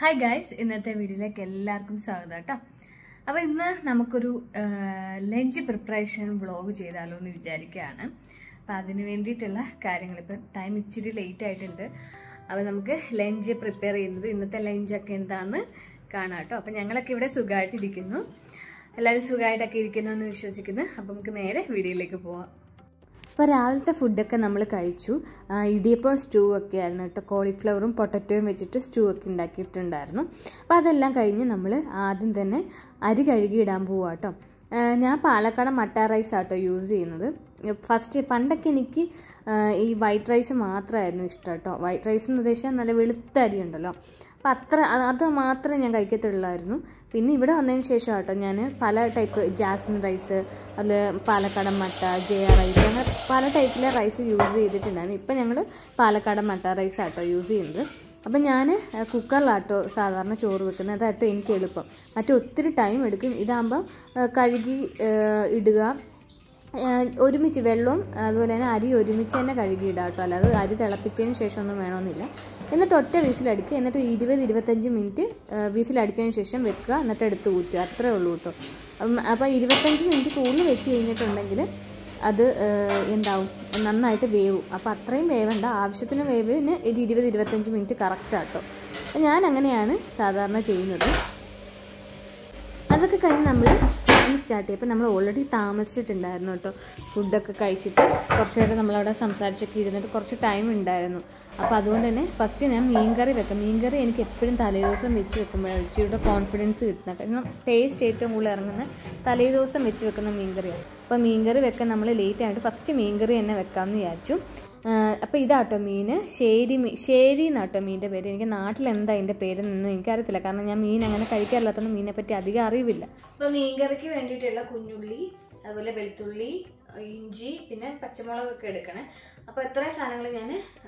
Hi guys ഇന്നത്തെ വീഡിയോയിലേക്ക് എല്ലാവർക്കും സ്വാഗതം കേട്ടോ അപ്പോൾ ഇന്ന് നമുക്കൊരു ലഞ്ച് പ്രിപ്പറേഷൻ വ്ളോഗ് ചെയ്താലോ എന്ന് വിചാരിക്കുകയാണ് അപ്പോൾ അതിന് വേണ്ടിയിട്ടുള്ള കാര്യങ്ങൾ ഇപ്പം ടൈം ഇച്ചിരി ലേറ്റ് ആയിട്ടുണ്ട് അപ്പോൾ നമുക്ക് ലഞ്ച് പ്രിപ്പയർ ചെയ്യുന്നത് ഇന്നത്തെ ലഞ്ചൊക്കെ എന്താണെന്ന് കാണാം കേട്ടോ അപ്പോൾ ഞങ്ങളൊക്കെ ഇവിടെ സുഖമായിട്ടിരിക്കുന്നു എല്ലാവരും സുഖമായിട്ടൊക്കെ ഇരിക്കുന്നു എന്ന് വിശ്വസിക്കുന്നു അപ്പോൾ നമുക്ക് നേരെ വീഡിയോയിലേക്ക് പോവാം അപ്പോൾ രാവിലത്തെ ഫുഡൊക്കെ നമ്മൾ കഴിച്ചു ആ, ഇടിയപ്പം സ്റ്റൂ ഒക്കെ ആയിരുന്നു കേട്ടോ കോളിഫ്ലവറും പൊട്ടറ്റോയും വെച്ചിട്ട് സ്റ്റൂ ഒക്കെ ഉണ്ടാക്കിയിട്ടുണ്ടായിരുന്നു അപ്പോൾ അതെല്ലാം കഴിഞ്ഞ് നമ്മൾ ആദ്യം തന്നെ അരി കഴുകി ഇടാൻ പോവാം കേട്ടോ ആ, ഞാൻ പാലക്കാട് മട്ട റൈസ് ആട്ടോ യൂസ് ചെയ്യുന്നത് ഫസ്റ്റ് പണ്ടൊക്കെ എനിക്ക് ആ, ഈ വൈറ്റ് റൈസ് മാത്രമായിരുന്നു ഇഷ്ടം കേട്ടോ വൈറ്റ് റൈസ് എന്ന് ഉദ്ദേശിച്ചാൽ നല്ല വെളുത്ത അരി ഉണ്ടല്ലോ അപ്പം അത്ര അത് അത് മാത്രമേ ഞാൻ കഴിക്കത്തുള്ളായിരുന്നു പിന്നെ ഇവിടെ വന്നതിന് ശേഷം കേട്ടോ ഞാൻ പല ടൈപ്പ് ജാസ്മിൻ റൈസ് അതുപോലെ പാലക്കാടൻ മട്ട ജയ റൈസ് അങ്ങനെ പല ടൈപ്പിലെ റൈസ് യൂസ് ചെയ്തിട്ടുണ്ടായിരുന്നു ഇപ്പം ഞങ്ങൾ പാലക്കാടൻ മട്ട റൈസ് ആട്ടോ യൂസ് ചെയ്യുന്നത് അപ്പം ഞാൻ കുക്കറിലാട്ടോ സാധാരണ ചോറ് വെക്കുന്നത് അതാട്ടോ എനിക്ക് എളുപ്പം മറ്റേ ഒത്തിരി ടൈം എടുക്കും ഇതാകുമ്പോൾ കഴുകി ആ, ഇടുക ഏഹ് ഒരുമിച്ച് വെള്ളവും അതുപോലെ തന്നെ അരി ഒരുമിച്ച് തന്നെ കഴുകിയിടാം കേട്ടോ അല്ലാതെ അരി തിളപ്പിച്ചതിന് ശേഷം ഒന്നും വേണമെന്നില്ല എന്നിട്ട് ഒറ്റ വിസിലടിക്കുക എന്നിട്ട് ഇരുപത് ഇരുപത്തഞ്ച് മിനിറ്റ് വിസിലടിച്ചതിന് ശേഷം വെക്കുക എന്നിട്ട് എടുത്ത് ഊറ്റുക അത്രേ ഉള്ളൂ കേട്ടോ ഉം, അപ്പോൾ ഇരുപത്തഞ്ച് മിനിറ്റ് കൂടുതൽ വെച്ച് കഴിഞ്ഞിട്ടുണ്ടെങ്കിൽ അത് ഏഹ്, എന്താവും നന്നായിട്ട് വേവും അപ്പോൾ അത്രയും വേവണ്ട ആവശ്യത്തിന് വേവിന് ഒരു ഇരുപത് ഇരുപത്തഞ്ച് മിനിറ്റ് കറക്റ്റാട്ടോ അപ്പോൾ ഞാൻ അങ്ങനെയാണ് സാധാരണ ചെയ്യുന്നത് അതൊക്കെ കഴിഞ്ഞ് നമ്മൾ സ്റ്റാർട്ട് ചെയ്യും അപ്പോൾ നമ്മൾ ഓൾറെഡി താമസിച്ചിട്ടുണ്ടായിരുന്നു കേട്ടോ ഫുഡൊക്കെ കഴിച്ചിട്ട് കുറച്ച് നേരം നമ്മളവിടെ സംസാരിച്ചൊക്കെ ഇരുന്നിട്ട് കുറച്ച് ടൈം ഉണ്ടായിരുന്നു അപ്പോൾ അതുകൊണ്ട് തന്നെ ഫസ്റ്റ് ഞാൻ മീൻകറി വെക്കാം മീൻകറി എനിക്ക് എപ്പോഴും തലേദിവസം വെച്ച് വെക്കുമ്പോഴാണ് ഇച്ചിരിയുടെ കോൺഫിഡൻസ് കിട്ടുന്നത് കാരണം ടേസ്റ്റ് ഏറ്റവും കൂടുതൽ ഇറങ്ങുന്ന തലേദിവസം വെച്ച് വെക്കുന്ന മീൻകറിയാണ് അപ്പോൾ മീൻകറി വെക്കാൻ നമ്മൾ ലേറ്റ് ആയിട്ട് ഫസ്റ്റ് മീൻകറി തന്നെ വെക്കാമെന്ന് വിചാരിച്ചു അപ്പോൾ ഇതാട്ടോ മീൻ ശേരി മീൻ ശേരി എന്നാട്ടോ മീനിൻ്റെ പേര് എനിക്ക് നാട്ടിൽ എന്താ അതിൻ്റെ പേരെന്നൊന്നും എനിക്കറിയത്തില്ല കാരണം ഞാൻ മീൻ അങ്ങനെ കഴിക്കാറില്ലാത്തതുകൊണ്ട് മീനിനെ പറ്റി അധികം അറിവില്ല അപ്പോൾ മീൻകറിക്ക് വേണ്ടിയിട്ടുള്ള കുഞ്ഞുള്ളി അതുപോലെ വെളുത്തുള്ളി ഇഞ്ചി പിന്നെ പച്ചമുളകൊക്കെ എടുക്കണേ അപ്പോൾ ഇത്രയും സാധനങ്ങൾ ഞാൻ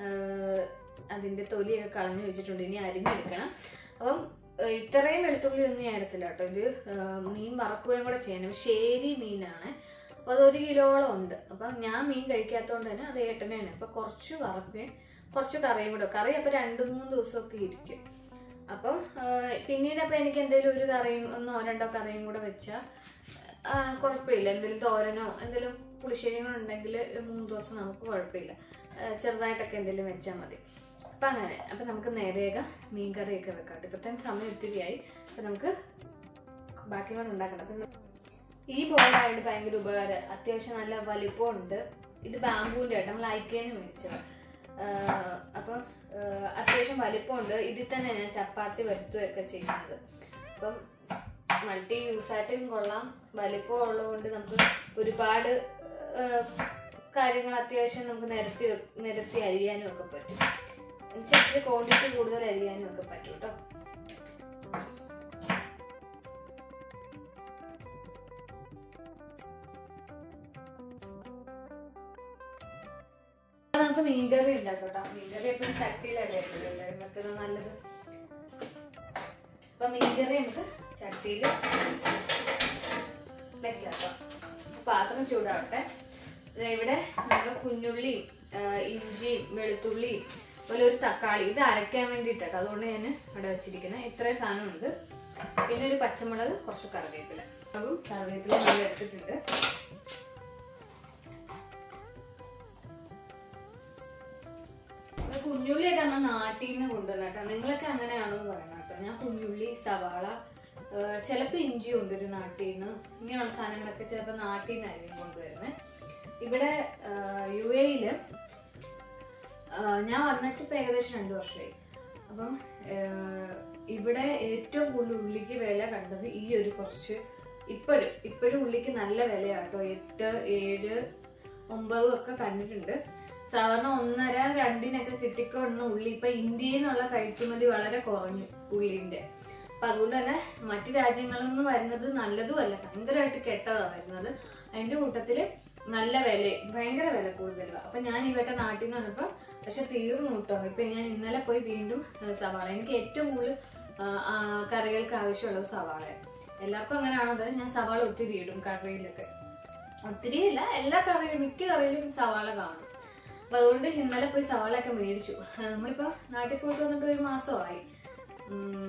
അതിൻ്റെ തൊലിയൊക്കെ കളഞ്ഞു വെച്ചിട്ടുണ്ട് ഇനി അരിഞ്ഞെടുക്കണം അപ്പം ഏഹ്, ഇത്രയും വെളുത്തുള്ളി ഒന്നും ഞാൻ എടുത്തില്ല കേട്ടോ ഇത് ഏഹ്, മീൻ വറക്കുകയും കൂടെ ചെയ്യണം ശേരി മീനാണ് അപ്പോൾ അത് ഒരു കിലോളം ഉണ്ട് അപ്പം ഞാൻ മീൻ കഴിക്കാത്തതുകൊണ്ട് തന്നെ അത് ഏട്ടനാണ് അപ്പം കുറച്ച് വറക്കുകയും കുറച്ച് കറിയും കൂടെ കറി അപ്പം രണ്ട് മൂന്ന് ദിവസമൊക്കെ ഇരിക്കും അപ്പം ആഹ്, പിന്നീട് അപ്പം എനിക്ക് എന്തെങ്കിലും ഒരു കറിയും ഒന്നോ രണ്ടോ കറിയും കൂടെ വെച്ചാൽ കുഴപ്പമില്ല എന്തെങ്കിലും തോരനോ എന്തെങ്കിലും പുളിശ്ശേരിയും കൂടെ ഉണ്ടെങ്കിൽ മൂന്ന് ദിവസം നമുക്ക് കുഴപ്പമില്ല ആഹ്, ചെറുതായിട്ടൊക്കെ എന്തെങ്കിലും വെച്ചാൽ മതി അപ്പം അങ്ങനെ അപ്പം നമുക്ക് നേരേക മീൻ കറിയൊക്കെ വെക്കാം ഇപ്പം തന്നെ സമയം ഒത്തിരിയായി അപ്പം നമുക്ക് ബാക്കി കൂടെ ഉണ്ടാക്കണം അപ്പം ഈ ബോളായിട്ട് ഭയങ്കര ഉപകാരം അത്യാവശ്യം നല്ല വലിപ്പമുണ്ട് ഇത് ബാമ്പൂന്റെ ആയിട്ട് നമ്മൾ ഐക്കേന്ന് മേടിച്ചത് ആഹ് അപ്പം ആഹ് അത്യാവശ്യം വലിപ്പമുണ്ട് ഇതിൽ തന്നെ ഞാൻ ചപ്പാത്തി വരുത്തുകയൊക്കെ ചെയ്യുന്നത് അപ്പം മൾട്ടി യൂസ് ആയിട്ടും കൊള്ളാം വലിപ്പം ഉള്ളതുകൊണ്ട് നമുക്ക് ഒരുപാട് ആഹ് കാര്യങ്ങൾ അത്യാവശ്യം നമുക്ക് നിരത്തി വെ- നിരത്തി അരിയാനും ഒക്കെ പറ്റും ചെറിയ ക്വാണ്ടിറ്റി കൂടുതൽ അരിയാനും ഒക്കെ പറ്റും കേട്ടോ അപ്പൊ നമുക്ക് മീൻകറി ഉണ്ടാക്കാം കേട്ടോ മീൻകറി എപ്പോഴും ചട്ടിയിലല്ലേ എപ്പോഴും എല്ലാവരും വെക്കുന്നത് നല്ലത് അപ്പൊ മീൻകറി നമുക്ക് ചട്ടിയിൽ വെക്കാം കേട്ടോ പാത്രം ചൂടാവട്ടെ ദേ ഇവിടെ നമ്മൾ കുഞ്ഞുള്ളിയും ആ, ഇഞ്ചിയും വെളുത്തുള്ളിയും അതുപോലെ ഒരു തക്കാളി ഇത് അരയ്ക്കാൻ വേണ്ടിയിട്ടോ അതുകൊണ്ട് ഞാൻ ഇവിടെ വെച്ചിരിക്കുന്നത് ഇത്രയും സാധനമുണ്ട് പിന്നെ ഒരു പച്ചമുളക് കുറച്ച് കറിവേപ്പില അതും കറിവേപ്പില നമ്മൾ എടുത്തിട്ടുണ്ട് കുഞ്ഞുള്ളിയൊക്കെ നമ്മൾ നാട്ടിൽ നിന്ന് കൊണ്ടുവന്നിട്ടോ നിങ്ങളൊക്കെ അങ്ങനെയാണോ എന്ന് പറയണം കേട്ടോ ഞാൻ കുഞ്ഞുള്ളി സവാള ഏഹ് ചിലപ്പോൾ ഇഞ്ചി കൊണ്ടുവരും നാട്ടിൽ നിന്ന് ഇങ്ങനെയുള്ള സാധനങ്ങളൊക്കെ ചിലപ്പോൾ നാട്ടിൽ നിന്നായിരിക്കും കൊണ്ടുവരുന്നത് ഇവിടെ യു എയില് ഞാൻ വന്നിട്ട് ഇപ്പം ഏകദേശം രണ്ട് വർഷമായി അപ്പം ഏഹ് ഇവിടെ ഏറ്റവും കൂടുതൽ ഉള്ളിക്ക് വില കണ്ടത് ഈ ഒരു കുറച്ച് ഇപ്പോഴും ഇപ്പോഴും ഉള്ളിക്ക് നല്ല വിലയാട്ടോ എട്ട് ഏഴ് ഒമ്പതും ഒക്കെ കണ്ടിട്ടുണ്ട് സാധാരണ ഒന്നര രണ്ടിനൊക്കെ കിട്ടിക്കൊണ്ടുന്ന ഉള്ളി ഇപ്പൊ ഇന്ത്യയിൽ നിന്നുള്ള കയറ്റുമതി വളരെ കുറഞ്ഞു ഉള്ളിന്റെ അപ്പൊ അതുകൊണ്ട് തന്നെ മറ്റു രാജ്യങ്ങളിൽ നിന്ന് വരുന്നത് നല്ലതുമല്ല ഭയങ്കരമായിട്ട് കെട്ടതാ വരുന്നത് അതിന്റെ കൂട്ടത്തില് നല്ല വില ഭയങ്കര വില കൂടുതലാണ് അപ്പൊ ഞാൻ ഇവിടെ നാട്ടിൽ നിന്ന് വന്നപ്പോ പക്ഷെ തീർന്നു കേട്ടോ ഇപ്പൊ ഞാൻ ഇന്നലെ പോയി വീണ്ടും ആ, സവാള എനിക്ക് ഏറ്റവും കൂടുതൽ ആ, ആ, കറികൾക്ക് ആവശ്യമുള്ളത് സവാളയാണ് എല്ലാവർക്കും അങ്ങനെയാണോ അതോ ഞാൻ സവാള ഒത്തിരി ഇടും കറിയിലൊക്കെ ഒത്തിരിയില്ല എല്ലാ കറിയിലും മിക്ക കറിയിലും സവാള കാണും അപ്പൊ അതുകൊണ്ട് ഇന്നലെ പോയി സവാള ഒക്കെ മേടിച്ചു ആ, നമ്മളിപ്പോ നാട്ടിൽ പോയിട്ട് വന്നിട്ട് ഒരു മാസമായി ഉം,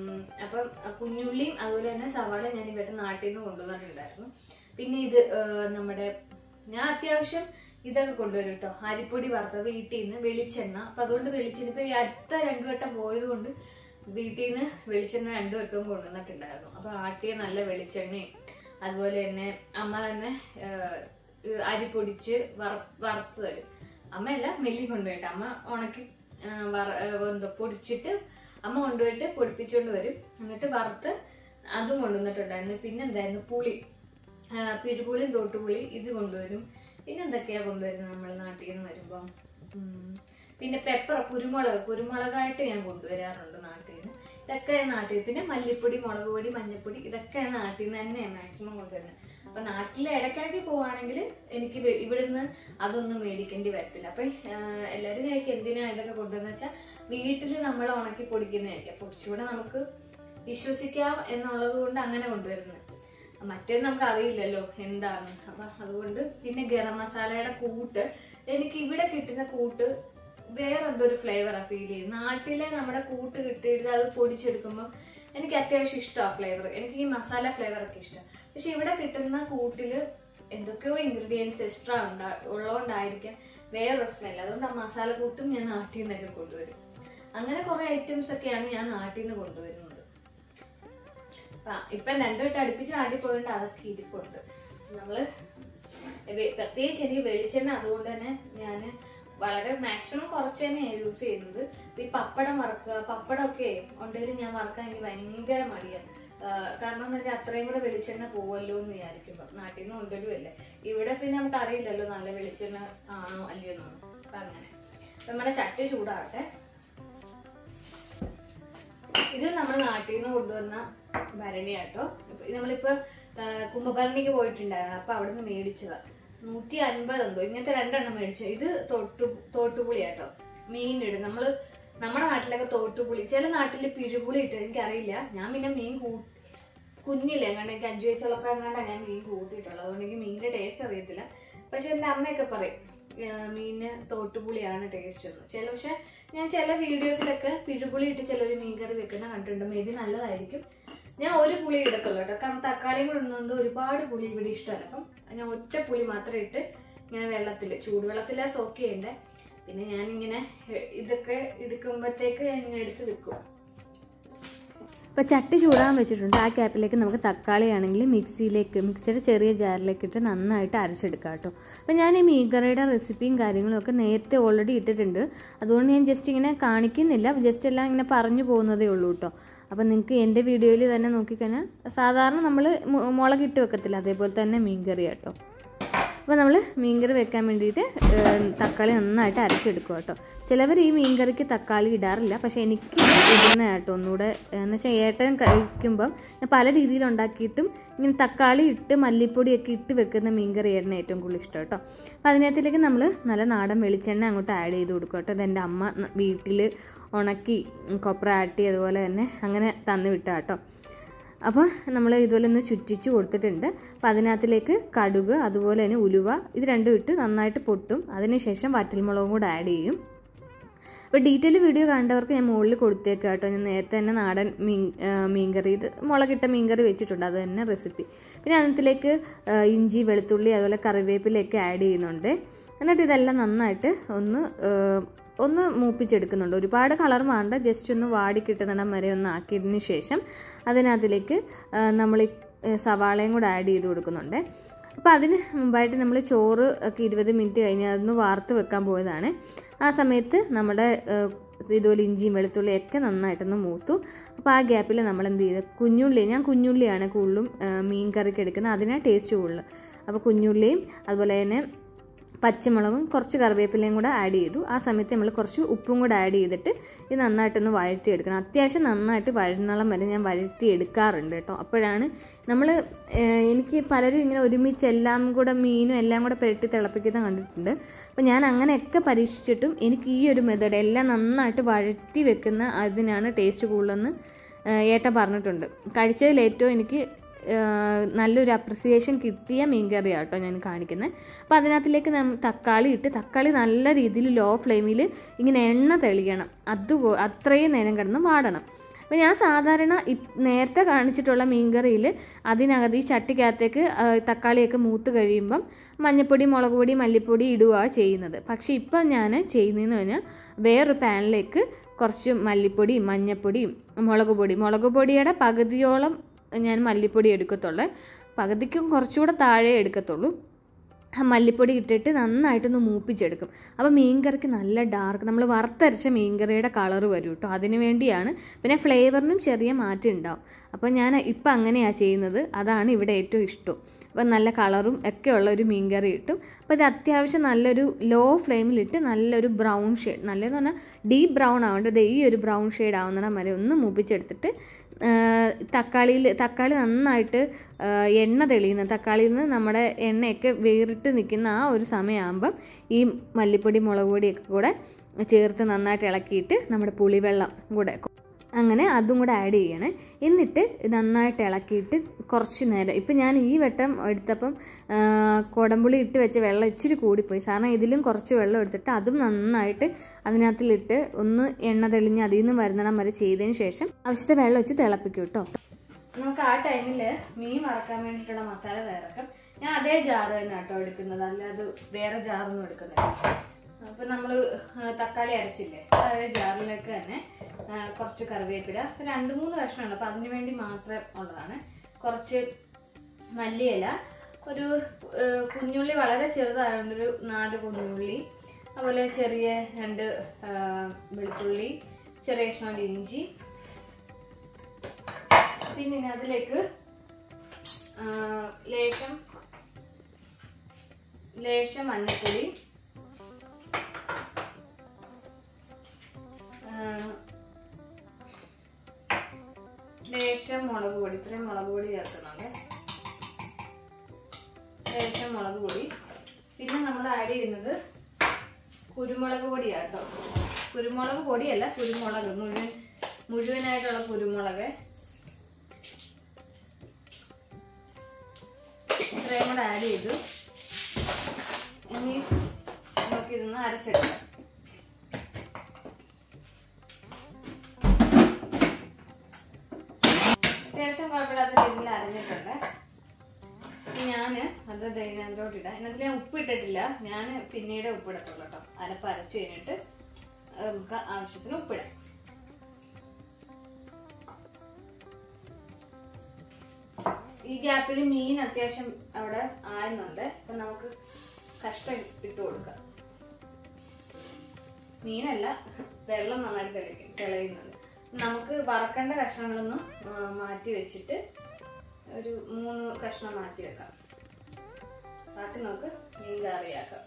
അപ്പം ആ, കുഞ്ഞുള്ളിയും അതുപോലെ തന്നെ സവാള ഞാൻ ഇവിടെ നാട്ടിൽ നിന്ന് കൊണ്ടുവന്നിട്ടുണ്ടായിരുന്നു പിന്നെ ഇത് ആ, നമ്മുടെ ഞാൻ അത്യാവശ്യം ഇതൊക്കെ കൊണ്ടുവരും കേട്ടോ അരിപ്പൊടി വറുത്തത് വീട്ടിൽ നിന്ന് വെളിച്ചെണ്ണ അപ്പൊ അതുകൊണ്ട് വെളിച്ചെണ്ണ ഇപ്പൊ ഈ അടുത്ത രണ്ടു വട്ടം പോയത് കൊണ്ട് വീട്ടിൽ നിന്ന് വെളിച്ചെണ്ണ രണ്ടു വട്ടവും കൊണ്ടുവന്നിട്ടുണ്ടായിരുന്നു അപ്പൊ ആട്ടിയ നല്ല വെളിച്ചെണ്ണയും അതുപോലെ തന്നെ അമ്മ തന്നെ ആ, അരി പൊടിച്ച് വറ- വറുത്ത് തരും അമ്മയല്ല മെല്ലി കൊണ്ടുപോയിട്ട് അമ്മ ഉണക്കി ആ, വറ- ആ, എന്തോ പൊടിച്ചിട്ട് അമ്മ കൊണ്ടുപോയിട്ട് പൊടിപ്പിച്ചുകൊണ്ട് വരും എന്നിട്ട് വറുത്ത് അതും കൊണ്ടുവന്നിട്ടുണ്ടായിരുന്നു പിന്നെ എന്തായിരുന്നു പുളി ആ, പിഴുപുളിയും തോട്ടുപുളി ഇത് കൊണ്ടുവരും പിന്നെ എന്തൊക്കെയാ കൊണ്ടുവരുന്നത് നമ്മൾ നാട്ടിൽ നിന്ന് വരുമ്പം ഉം. പിന്നെ പെപ്പർ കുരുമുളക് കുരുമുളകായിട്ട് ഞാൻ കൊണ്ടുവരാറുണ്ട് നാട്ടിൽ നിന്ന് ഇതൊക്കെ നാട്ടിൽ പിന്നെ മല്ലിപ്പൊടി മുളക് പൊടി മഞ്ഞപ്പൊടി ഇതൊക്കെ നാട്ടിൽ നിന്ന് തന്നെയാണ് മാക്സിമം കൊണ്ടുവരുന്നത് അപ്പൊ നാട്ടിൽ ഇടയ്ക്കിടയ്ക്ക് പോവാണെങ്കിൽ എനിക്ക് വെ- ഇവിടുന്ന് അതൊന്നും മേടിക്കേണ്ടി വരത്തില്ല അപ്പൊ ആഹ്, എല്ലാവരും ചോദിക്കും എന്തിനാ ഇതൊക്കെ കൊണ്ടുവന്ന് വെച്ചാൽ വീട്ടിൽ നമ്മൾ ഉണക്കി പൊടിക്കുന്നതായിരിക്കും പൊടിച്ചുകൂടെ നമുക്ക് വിശ്വസിക്കാം എന്നുള്ളത് കൊണ്ട് അങ്ങനെ കൊണ്ടുവരുന്നത് മറ്റേത് നമുക്ക് അറിയില്ലല്ലോ എന്താണ് അപ്പൊ അതുകൊണ്ട് പിന്നെ ഗരം മസാലയുടെ കൂട്ട് എനിക്ക് ഇവിടെ കിട്ടുന്ന കൂട്ട് വേറെ എന്തോ ഒരു ഫ്ലേവറാ ഫീൽ ചെയ്യും നാട്ടിലെ നമ്മുടെ കൂട്ട് കിട്ടിയിട്ട് അത് പൊടിച്ചെടുക്കുമ്പോൾ എനിക്ക് അത്യാവശ്യം ഇഷ്ടമാണ് ഫ്ലേവർ എനിക്ക് ഈ മസാല ഫ്ലേവർ ഒക്കെ ഇഷ്ടം പക്ഷെ ഇവിടെ കിട്ടുന്ന കൂട്ടില് എന്തൊക്കെയോ ഇൻഗ്രീഡിയൻസ് എക്സ്ട്രാ ഉണ്ടാ ഉള്ളതുകൊണ്ടായിരിക്കാം വേറൊരു സ്മെൽ അതുകൊണ്ട് ആ മസാല കൂട്ടും ഞാൻ നാട്ടിൽ നിന്നൊക്കെ കൊണ്ടുവരും അങ്ങനെ കുറെ ഐറ്റംസ് ഒക്കെയാണ് ഞാൻ നാട്ടിൽ നിന്ന് കൊണ്ടുവരുന്നത് ആ, ഇപ്പൊ രണ്ടു വട്ടം അടുപ്പിച്ച് നാട്ടിൽ പോയോണ്ട് അതൊക്കെ ഇരിപ്പുണ്ട് നമ്മള് വെ- പ്രത്യേകിച്ച് എനിക്ക് വെളിച്ചെണ്ണ അതുകൊണ്ട് തന്നെ ഞാൻ വളരെ മാക്സിമം കുറച്ച് തന്നെയാണ് യൂസ് ചെയ്യുന്നത് ഇപ്പൊ ഈ പപ്പടം വറക്കുക പപ്പടം ഒക്കെ ഉണ്ടെങ്കിൽ ഞാൻ വറക്കാൻ എനിക്ക് ഭയങ്കര മടിയാണ് ആ, കാരണം എന്ന് വെച്ചാൽ അത്രയും കൂടെ വെളിച്ചെണ്ണ പോവല്ലോ എന്ന് വിചാരിക്കുമ്പോ നാട്ടിൽ നിന്ന് കൊണ്ടുവരുമല്ലേ ഇവിടെ പിന്നെ നമുക്ക് അറിയില്ലല്ലോ നല്ല വെളിച്ചെണ്ണ ആണോ അല്ലയോ എന്നൊന്നും അപ്പൊ അങ്ങനെ അപ്പൊ നമ്മുടെ ചട്ടി ചൂടാകട്ടെ ഇത് നമ്മൾ നാട്ടിൽ നിന്ന് കൊണ്ടുവന്ന ഭരണിയാട്ടോ ഇപ്പൊ ഇത് നമ്മളിപ്പോ ആ, കുംഭഭരണിക്ക് പോയിട്ടുണ്ടായിരുന്നു അപ്പൊ അവിടെ നിന്ന് മേടിച്ചതാ നൂറ്റി അൻപത് എന്തോ ഇങ്ങനത്തെ രണ്ടെണ്ണം മേടിച്ചു ഇത് തോട്ടു തോട്ടുപുളിയാട്ടോ മീൻ ഇടും നമ്മള് നമ്മുടെ നാട്ടിലൊക്കെ തോട്ടുപുളി ചില നാട്ടിൽ പിഴുപുളി ഇട്ട് എനിക്കറിയില്ല ഞാൻ പിന്നെ മീൻ കൂ കുഞ്ഞില്ലേ എങ്ങാണ്ട് എനിക്ക് അഞ്ചു വയസ്സുള്ളപ്പോ എങ്ങാണ്ടാണ് ഞാൻ മീൻ കൂട്ടിയിട്ടുള്ളത് അതുകൊണ്ട് എനിക്ക് മീനിന്റെ ടേസ്റ്റ് അറിയത്തില്ല പക്ഷെ എന്റെ അമ്മയൊക്കെ പറയും ആ, മീന് തോട്ടുപുളിയാണ് ടേസ്റ്റ് എന്ന് ചില പക്ഷെ ഞാൻ ചില വീഡിയോസിലൊക്കെ പിഴുപുളി ഇട്ട് ചിലർ മീൻകറി വെക്കുന്ന കണ്ടിട്ടുണ്ട് മേ ബി നല്ലതായിരിക്കും ഞാൻ ഒരു പുളി ഇടത്തുള്ളൂ കേട്ടോ കാരണം തക്കാളിയും കൂടെ ഇടുന്നതുകൊണ്ട് ഒരുപാട് പുളി ഇവിടെ ഇഷ്ടമല്ല അപ്പം ഞാൻ ഒറ്റ പുളി മാത്രം ഇട്ട് ഇങ്ങനെ വെള്ളത്തിൽ ചൂടുവെള്ളത്തിലാ സോക്ക് ചെയ്യണ്ടേ പിന്നെ ഞാനിങ്ങനെ എ, ഇതൊക്കെ എടുക്കുമ്പോഴത്തേക്ക് ഞാൻ ഇങ്ങനെ എടുത്ത് വെക്കും അപ്പോൾ ചട്ടി ചൂടാൻ വെച്ചിട്ടുണ്ട് ആ ക്യാപ്പിലേക്ക് നമുക്ക് തക്കാളി ആണെങ്കിൽ മിക്സിയിലേക്ക് മിക്സിയുടെ ചെറിയ ജാറിലേക്ക് ഇട്ട് നന്നായിട്ട് അരച്ചെടുക്കാം കേട്ടോ അപ്പോൾ ഞാൻ ഈ മീൻകറിയുടെ റെസിപ്പിയും കാര്യങ്ങളും ഒക്കെ നേരത്തെ ഓൾറെഡി ഇട്ടിട്ടുണ്ട് അതുകൊണ്ട് ഞാൻ ജസ്റ്റ് ഇങ്ങനെ കാണിക്കുന്നില്ല ജസ്റ്റ് എല്ലാം ഇങ്ങനെ പറഞ്ഞു പോകുന്നതേ ഉള്ളൂ കേട്ടോ അപ്പോൾ നിങ്ങൾക്ക് എൻ്റെ വീഡിയോയിൽ തന്നെ നോക്കിക്കഴിഞ്ഞാൽ സാധാരണ നമ്മൾ മുളകിട്ട് വെക്കത്തില്ല അതേപോലെ തന്നെ മീൻകറി കേട്ടോ അപ്പോൾ നമ്മൾ മീൻകറി വെക്കാൻ വേണ്ടിയിട്ട് ഏഹ്, തക്കാളി നന്നായിട്ട് അരച്ചെടുക്കുക കേട്ടോ ചിലവർ ഈ മീൻകറിക്ക് തക്കാളി ഇടാറില്ല പക്ഷേ എനിക്ക് ഇടുന്ന കേട്ടോ ഒന്നുകൂടെ എന്ന് വെച്ചാൽ ഏട്ടൻ കഴിക്കുമ്പം ഞാൻ പല രീതിയിൽ ഉണ്ടാക്കിയിട്ടും ഇങ്ങനെ തക്കാളി ഇട്ട് മല്ലിപ്പൊടിയൊക്കെ ഇട്ട് വെക്കുന്ന മീൻകറിയായിരുന്നു ഏറ്റവും കൂടുതൽ ഇഷ്ടം കേട്ടോ അപ്പോൾ അതിനകത്തിലേക്ക് നമ്മൾ നല്ല നാടൻ വെളിച്ചെണ്ണ അങ്ങോട്ട് ആഡ് ചെയ്ത് കൊടുക്കും കേട്ടോ ഇതെൻ്റെ അമ്മ വീട്ടിൽ ഉണക്കി കൊപ്ര ആട്ടി അതുപോലെ തന്നെ അങ്ങനെ തന്നു വിട്ട കേട്ടോ അപ്പോൾ നമ്മൾ ഇതുപോലെ ഒന്ന് ചുറ്റിച്ച് കൊടുത്തിട്ടുണ്ട് അപ്പോൾ അതിനകത്തിലേക്ക് കടുക് അതുപോലെ തന്നെ ഉലുവ ഇത് രണ്ടും ഇട്ട് നന്നായിട്ട് പൊട്ടും അതിനുശേഷം വറ്റൽമുളകും കൂടെ ആഡ് ചെയ്യും അപ്പോൾ ഡീറ്റെയിൽ വീഡിയോ കണ്ടവർക്ക് ഞാൻ മുകളിൽ കൊടുത്തേക്കാം കേട്ടോ ഞാൻ നേരത്തെ തന്നെ നാടൻ മീൻ ആ, മീൻകറി ഇത് മുളകിട്ട മീൻകറി വെച്ചിട്ടുണ്ട് അത് തന്നെ റെസിപ്പി പിന്നെ അതിനകത്തിലേക്ക് ആ, ഇഞ്ചി വെളുത്തുള്ളി അതുപോലെ കറിവേപ്പിലയൊക്കെ ആഡ് ചെയ്യുന്നുണ്ട് എന്നിട്ട് ഇതെല്ലാം നന്നായിട്ട് ഒന്ന് ആ, ഒന്ന് മൂപ്പിച്ചെടുക്കുന്നുണ്ട് ഒരുപാട് കളർ വേണ്ട ജസ്റ്റ് ഒന്ന് വാടി കിട്ടുന്നിടം വരെ ഒന്ന് ആക്കിയതിന് ശേഷം അതിനകത്തിലേക്ക് നമ്മൾ സവാളയും കൂടെ ആഡ് ചെയ്ത് കൊടുക്കുന്നുണ്ട് അപ്പോൾ അതിന് മുമ്പായിട്ട് നമ്മൾ ചോറ് ഒക്കെ ഇരുപത് മിനിറ്റ് കഴിഞ്ഞ് അതൊന്ന് വാർത്ത് വെക്കാൻ പോയതാണ് ആ സമയത്ത് നമ്മുടെ ഏഹ്, ഇതുപോലെ ഇഞ്ചിയും വെളുത്തുള്ളിയും ഒക്കെ നന്നായിട്ടൊന്ന് മൂത്തു അപ്പോൾ ആ ഗ്യാപ്പിൽ നമ്മൾ എന്ത് ചെയ്ത് കുഞ്ഞുള്ളി ഞാൻ കുഞ്ഞുള്ളിയാണ് കൂടുതലും ഏഹ്, മീൻ കറിക്ക് എടുക്കുന്നത് അതിനാണ് ടേസ്റ്റ് കൂടുതൽ അപ്പോൾ കുഞ്ഞുള്ളിയും അതുപോലെ തന്നെ പച്ചമുളകും കുറച്ച് കറിവേപ്പിലയും കൂടെ ആഡ് ചെയ്തു ആ സമയത്ത് നമ്മൾ കുറച്ച് ഉപ്പും കൂടെ ആഡ് ചെയ്തിട്ട് ഇത് നന്നായിട്ടൊന്ന് വഴറ്റിയെടുക്കണം അത്യാവശ്യം നന്നായിട്ട് വഴനളം വരെ ഞാൻ വഴറ്റി എടുക്കാറുണ്ട് കേട്ടോ അപ്പോഴാണ് നമ്മൾ എനിക്ക് പലരും ഇങ്ങനെ ഒരുമിച്ച് എല്ലാം കൂടെ മീനും എല്ലാം കൂടെ പുരട്ടി തിളപ്പിക്കുന്നത് കണ്ടിട്ടുണ്ട് അപ്പോൾ ഞാൻ അങ്ങനെയൊക്കെ പരീക്ഷിച്ചിട്ടും എനിക്ക് ഈ ഒരു മെത്തേഡ് എല്ലാം നന്നായിട്ട് വഴറ്റി വെക്കുന്ന അതിനാണ് ടേസ്റ്റ് കൂടുതലെന്ന് ഏഹ്, ഏട്ടൻ പറഞ്ഞിട്ടുണ്ട് കഴിച്ചതിൽ ഏറ്റവും എനിക്ക് ഏഹ് നല്ലൊരു അപ്രിസിയേഷൻ കിട്ടിയ മീൻകറി ആട്ടോ ഞാൻ കാണിക്കുന്നത് അപ്പോൾ അതിനകത്തിലേക്ക് നം തക്കാളി ഇട്ട് തക്കാളി നല്ല രീതിയിൽ ലോ ഫ്ലെയിമിൽ ഇങ്ങനെ എണ്ണ തെളിയണം അത് അത്രയും നേരം കിടന്ന് വാടണം അപ്പോൾ ഞാൻ സാധാരണ ഇപ് നേരത്തെ കാണിച്ചിട്ടുള്ള മീൻകറിയിൽ അതിനകത്ത് ഈ ചട്ടിക്കകത്തേക്ക് ആ, തക്കാളിയൊക്കെ മൂത്ത് കഴിയുമ്പം മഞ്ഞൾപ്പൊടി മുളക് പൊടി മല്ലിപ്പൊടി ഇടുകയാണ് ചെയ്യുന്നത് പക്ഷേ ഇപ്പം ഞാൻ ചെയ്യുന്നതെന്ന് പറഞ്ഞാൽ വേറൊരു പാനിലേക്ക് കുറച്ച് മല്ലിപ്പൊടിയും മഞ്ഞൾപ്പൊടിയും മുളക് പൊടി മുളക് പൊടിയുടെ പകുതിയോളം ഞാൻ മല്ലിപ്പൊടി എടുക്കത്തുള്ളൂ പകുതിക്കും കുറച്ചുകൂടെ താഴെ എടുക്കത്തുള്ളൂ ആ മല്ലിപ്പൊടി ഇട്ടിട്ട് നന്നായിട്ടൊന്ന് മൂപ്പിച്ചെടുക്കും അപ്പോൾ മീൻകറിക്ക് നല്ല ഡാർക്ക് നമ്മൾ വറുത്തരച്ച മീൻകറിയുടെ കളറ് വരും കേട്ടോ അതിന് വേണ്ടിയാണ് പിന്നെ ഫ്ലേവറിനും ചെറിയ മാറ്റം ഉണ്ടാവും അപ്പോൾ ഞാൻ ഇപ്പം അങ്ങനെയാണ് ചെയ്യുന്നത് അതാണ് ഇവിടെ ഏറ്റവും ഇഷ്ടം അപ്പം നല്ല കളറും ഒക്കെ ഉള്ള ഒരു മീൻകറി കിട്ടും അപ്പോൾ ഇത് അത്യാവശ്യം നല്ലൊരു ലോ ഫ്ലെയിമിലിട്ട് നല്ലൊരു ബ്രൗൺ ഷെയ്ഡ് നല്ലതെന്ന് പറഞ്ഞാൽ ഡീപ്പ് ബ്രൗൺ ആവേണ്ടത് ഈ ഒരു ബ്രൗൺ ഷെയ്ഡ് ആവുന്നിടം വരെ ഒന്ന് മൂപ്പിച്ചെടുത്തിട്ട് തക്കാളിയിൽ തക്കാളി നന്നായിട്ട് ആ, എണ്ണ തെളിയുന്ന തക്കാളിയിൽ നിന്ന് നമ്മുടെ എണ്ണയൊക്കെ വേറിട്ട് നിൽക്കുന്ന ആ ഒരു സമയമാകുമ്പം ഈ മല്ലിപ്പൊടി മുളക് പൊടിയൊക്കെ കൂടെ ചേർത്ത് നന്നായിട്ട് ഇളക്കിയിട്ട് നമ്മുടെ പുളിവെള്ളം കൂടെ അങ്ങനെ അതും കൂടെ ആഡ് ചെയ്യണേ എന്നിട്ട് നന്നായിട്ട് ഇളക്കിയിട്ട് കുറച്ച് നേരം ഇപ്പം ഞാൻ ഈ വട്ടം എടുത്തപ്പം ആ, കുടംപുളി ഇട്ട് വെച്ച വെള്ളം ഇച്ചിരി കൂടിപ്പോയി കാരണം ഇതിലും കുറച്ച് വെള്ളം എടുത്തിട്ട് അതും നന്നായിട്ട് അതിനകത്തിലിട്ട് ഒന്ന് എണ്ണ തെളിഞ്ഞ് അതിൽ നിന്ന് വരുന്നിടം വരെ ചെയ്തതിന് ശേഷം ആവശ്യത്തെ വെള്ളം വെച്ച് തിളപ്പിക്കും കേട്ടോ നമുക്ക് ആ ടൈമിൽ മീൻ വറക്കാൻ വേണ്ടിയിട്ടുള്ള മസാല തയ്യാറാക്കാം ഞാൻ അതേ ജാറ് തന്നെ കേട്ടോ എടുക്കുന്നത് അല്ലാതെ വേറെ ജാറൊന്നും എടുക്കുന്നില്ല അപ്പൊ നമ്മള് ആ, തക്കാളി അരച്ചില്ലേ അതേ ജാറിലേക്ക് തന്നെ ആ, കുറച്ച് കറിവേപ്പില ഇപ്പൊ രണ്ട് മൂന്ന് കഷ്ണമുണ്ട് അപ്പൊ അതിന് വേണ്ടി മാത്രം ഉള്ളതാണ് കുറച്ച് മല്ലിയില ഒരു ആ, കുഞ്ഞുള്ളി വളരെ ചെറുതായതുകൊണ്ട് ഒരു നാല് കുഞ്ഞുള്ളി അതുപോലെ ചെറിയ രണ്ട് ആ, വെളുത്തുള്ളി ചെറിയ കഷ്ണം ഇഞ്ചി പിന്നെ ഇനി അതിലേക്ക് ആ, ലേശം ലേശം മഞ്ഞൾപ്പൊടി ആ, ലേശം മുളക് പൊടി ഇത്രയും മുളക് പൊടി ചേർക്കുന്നുണ്ട് ലേശം മുളക് പൊടി പിന്നെ നമ്മൾ ആഡ് ചെയ്യുന്നത് കുരുമുളക് പൊടിയാട്ടോ കുരുമുളക് പൊടിയല്ല കുരുമുളക് മുഴുവൻ മുഴുവനായിട്ടുള്ള കുരുമുളക് ഇത്രയും കൂടെ ആഡ് ചെയ്തു ഇനി നമുക്കിതൊന്ന് അരച്ചെടുക്കാം അത്യാവശ്യം കുഴപ്പമില്ലാത്ത രീതിയിൽ അരഞ്ഞിട്ടുണ്ട് ഇനി ഞാന് അത് ദൈനത്തിലോട്ട് ഇടാം ഇതിനകത്ത് ഞാൻ ഉപ്പിട്ടിട്ടില്ല ഞാൻ പിന്നീട് ഉപ്പിടത്തുള്ളൂ കേട്ടോ അരപ്പ് അരച്ച് കഴിഞ്ഞിട്ട് അത് നമുക്ക് ആവശ്യത്തിന് ഉപ്പിടാം ഈ ഗ്യാപ്പിൽ മീൻ അത്യാവശ്യം അവിടെ ആയുന്നുണ്ട് അപ്പൊ നമുക്ക് കഷ്ണം ഇട്ട് കൊടുക്കാം മീനല്ല വെള്ളം നന്നായി തെളിക്കും തിളയുന്നുണ്ട് നമുക്ക് വറക്കേണ്ട കഷ്ണങ്ങളൊന്ന് ആ, മാറ്റി വെച്ചിട്ട് ഒരു മൂന്ന് കഷ്ണം മാറ്റി വെക്കാം ബാക്കി നമുക്ക് മീൻ കറിയാക്കാം